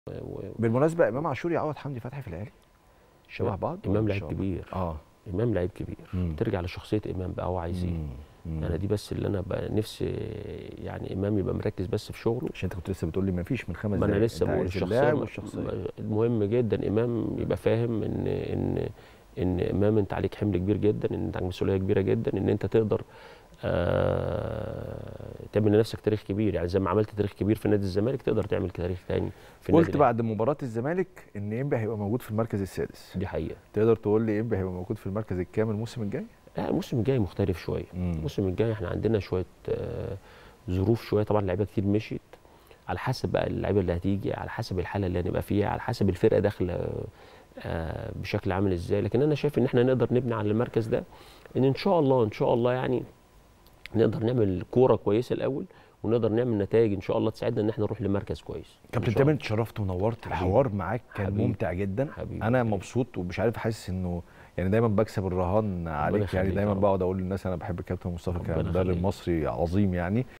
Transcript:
و... بالمناسبه امام عاشور يعوض حمدي فتحي في الاهلي شبه بعض ولا امام مش لعيب شبه بعض؟ كبير اه امام لعيب كبير مم. ترجع لشخصيه امام بقى هو عايز ايه مم. مم. انا دي بس اللي انا بقى نفسي يعني امام يبقى مركز بس في شغله عشان انت كنت لسه بتقول لي ما فيش من خمس ما انا دقايق. لسه أنت بقول عايز الشخصيه اللاعب م- والشخصيه المهم جدا امام يبقى فاهم ان ان ان امام انت عليك حمل كبير جدا ان انت عليك مسؤوليه كبيره جدا ان انت تقدر آه تعمل لنفسك تاريخ كبير يعني زي ما عملت تاريخ كبير في نادي الزمالك تقدر تعمل تاريخ تاني في النادي قلت الأهلي. بعد مباراه الزمالك ان انبي هيبقى موجود في المركز السادس دي حقيقه تقدر تقول لي انبي هيبقى موجود في المركز الكام الموسم الجاي لا الموسم الجاي مختلف شويه مم. الموسم الجاي احنا عندنا شويه آه، ظروف شويه طبعا لعيبه كتير مشيت على حسب بقى اللعيبه اللي هتيجي على حسب الحاله اللي هنبقى فيها على حسب الفرقه داخله آه، بشكل عامل ازاي لكن انا شايف ان احنا نقدر نبني على المركز ده ان ان شاء الله ان شاء الله يعني نقدر نعمل كوره كويسه الاول ونقدر نعمل نتائج ان شاء الله تساعدنا ان احنا نروح لمركز كويس إن كابتن شاء تامر الله. اتشرفت ونورت حبيبي. الحوار معاك كان حبيبي. ممتع جدا حبيبي. انا حبيبي. مبسوط ومش عارف حاسس انه يعني دايما بكسب الرهان عليك يعني يخليك دايما يا رب. بقعد اقول للناس انا بحب الكابتن مصطفى ربنا كان مدرب يخليك. مصري عظيم يعني